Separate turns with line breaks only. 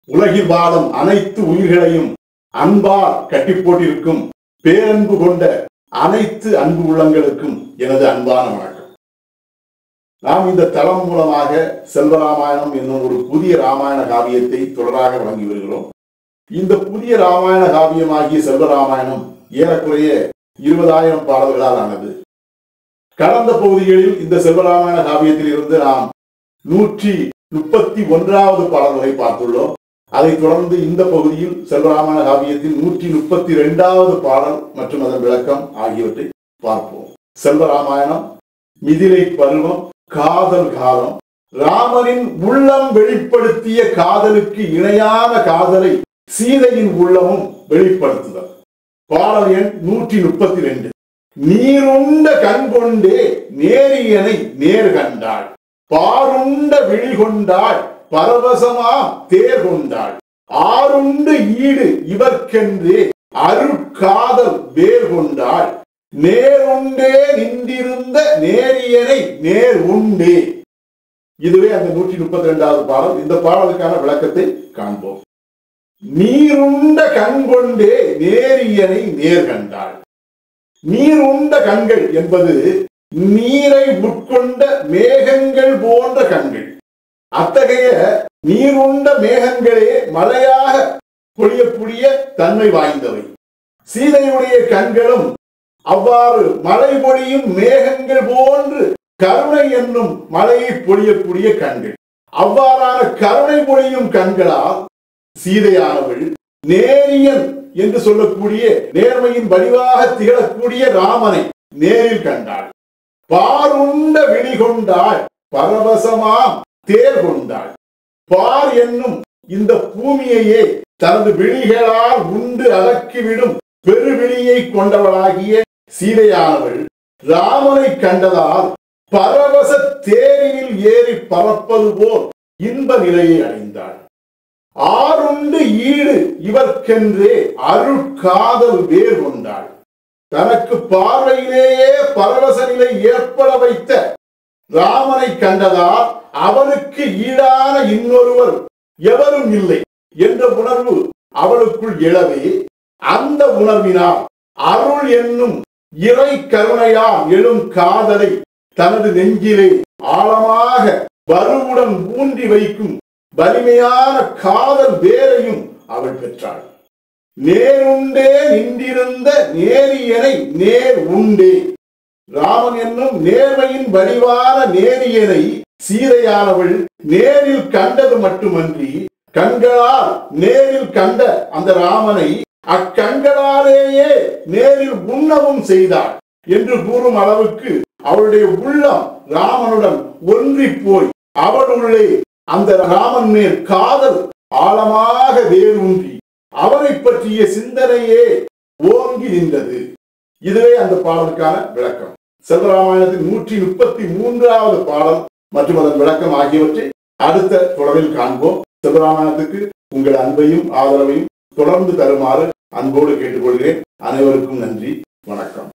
உலகில் வாழும் அனைத்து உயிர்களையும் அன்பால் கட்டி போட்டிருக்கும் பேரன்பு கொண்ட அனைத்து அன்பு உள்ளங்களுக்கும் எனது அன்பான வணக்கம் நாம் இந்த தளம் மூலமாக செல்வராமாயணம் என்னும் ஒரு புதிய ராமாயண காவியத்தை தொடராக வழங்கி வருகிறோம் இந்த புதிய ராமாயண காவியமாகிய செல்வராமாயணம் ஏறக்குறைய இருபதாயிரம் பாடல்களால் ஆனது கடந்த பகுதிகளில் இந்த செல்வராமாயண காவியத்தில் இருந்து நாம் நூற்றி முப்பத்தி ஒன்றாவது பாடல் வரை பார்த்துள்ளோம் அதைத் தொடர்ந்து இந்த பகுதியில் செல்வராமாயண காவியத்தில் நூற்றி முப்பத்தி இரண்டாவது பாடல் மற்றும் அதன் விளக்கம் ஆகியவற்றை பார்ப்போம் செல்வராமாயணம் மிதிலை பருவம் காதல் காலம் ராமனின் உள்ளம் வெளிப்படுத்திய காதலுக்கு இணையான காதலை சீதையின் உள்ளமும் வெளிப்படுத்துதல் பாடல் எண் நூற்றி முப்பத்தி ரெண்டு நீருண்ட கண் கொண்டே நேரியனை நேர் கண்டாள் பாருண்ட விழி கொண்டாள் பரவசமா தேர் கொண்டாள் ஆருண்டு ஈடு இவர்க்கென்றே அருட்காதல் வேர் கொண்டாள் நேருண்டே நின்றிருந்த நேரியனை நேர் உண்டே இதுவே அந்த நூற்றி முப்பத்தி ரெண்டாவது பாடல் இந்த பாடலுக்கான விளக்கத்தை காண்போம் நீருண்ட கண் கொண்டே நேரியனை நேர் கண்டாள் நீருண்ட கண்கள் என்பது நீரை உட்கொண்ட மேகங்கள் போன்ற கண்கள் அத்தகைய நீருண்ட மேகங்களே மழையாக பொழியக்கூடிய தன்மை வாய்ந்தவை சீதையுடைய கண்களும் அவ்வாறு மழை பொழியும் மேகங்கள் போன்று கருணை என்னும் மழையை பொழியக்கூடிய கண்கள் அவ்வாறான கருணை பொழியும் கண்களால் சீதையானவள் நேரியன் என்று சொல்லக்கூடிய நேர்மையின் வடிவாக திகழக்கூடிய ராமனை நேரில் கண்டாள் பாருண்ட விழி கொண்டாள் பரவசமாம் தேர் கொண்டாள் பார் என்னும் இந்த பூமியையே தனது விழிகளால் உண்டு அடக்கிவிடும் பெருவிழியை கொண்டவளாகிய சீதையானவள் ராமனை கண்டதால் பரவச தேரினில் ஏறி பறப்பது போல் இன்ப நிலையை அடைந்தாள் ஆறுண்டு ஈடு இவர்க்கென்றே அருட்காதல் வேர் கொண்டாள் தனக்கு பார்வையிலேயே பரவச நிலை ஏற்பட வைத்த ராமனை கண்டதால் அவனுக்கு ஈடான இன்னொருவர் எவரும் இல்லை என்ற உணர்வு அவளுக்குள் எழவே அந்த உணர்வினால் அருள் என்னும் இறை கருணையால் எழும் காதலை தனது நெஞ்சிலே ஆழமாக வலுவுடன் ஊன்றி வைக்கும் வலிமையான காதல் வேரையும் அவள் பெற்றாள் நேருண்டே நின்றிருந்த நேரியனை நேர் உண்டே ராமன் என்னும் நேர்மையின் வடிவான நேரியனை சீதையானவள் நேரில் கண்டது மட்டுமன்றி கண்களால் நேரில் கண்ட அந்த ராமனை அக்கண்களாலேயே நேரில் உண்ணவும் செய்தாள் என்று கூறும் அளவுக்கு அவளுடைய உள்ளம் ராமனுடன் ஒன்றி போய் அவளுள்ளே அந்த ராமன் மேல் காதல் ஆழமாக வேரூன்றி அவனை பற்றிய சிந்தனையே ஓங்கி நின்றது இதுவே அந்த பாடலுக்கான விளக்கம் செல்வராமாயணத்தின் நூற்றி முப்பத்தி மூன்றாவது பாடல் மற்றும் அதன் விளக்கம் ஆகியவற்றை அடுத்த தொடரில் காண்போம் செல்வராமாயணத்துக்கு உங்கள் அன்பையும் ஆதரவையும் தொடர்ந்து தருமாறு அன்போடு கேட்டுக்கொள்கிறேன் அனைவருக்கும் நன்றி வணக்கம்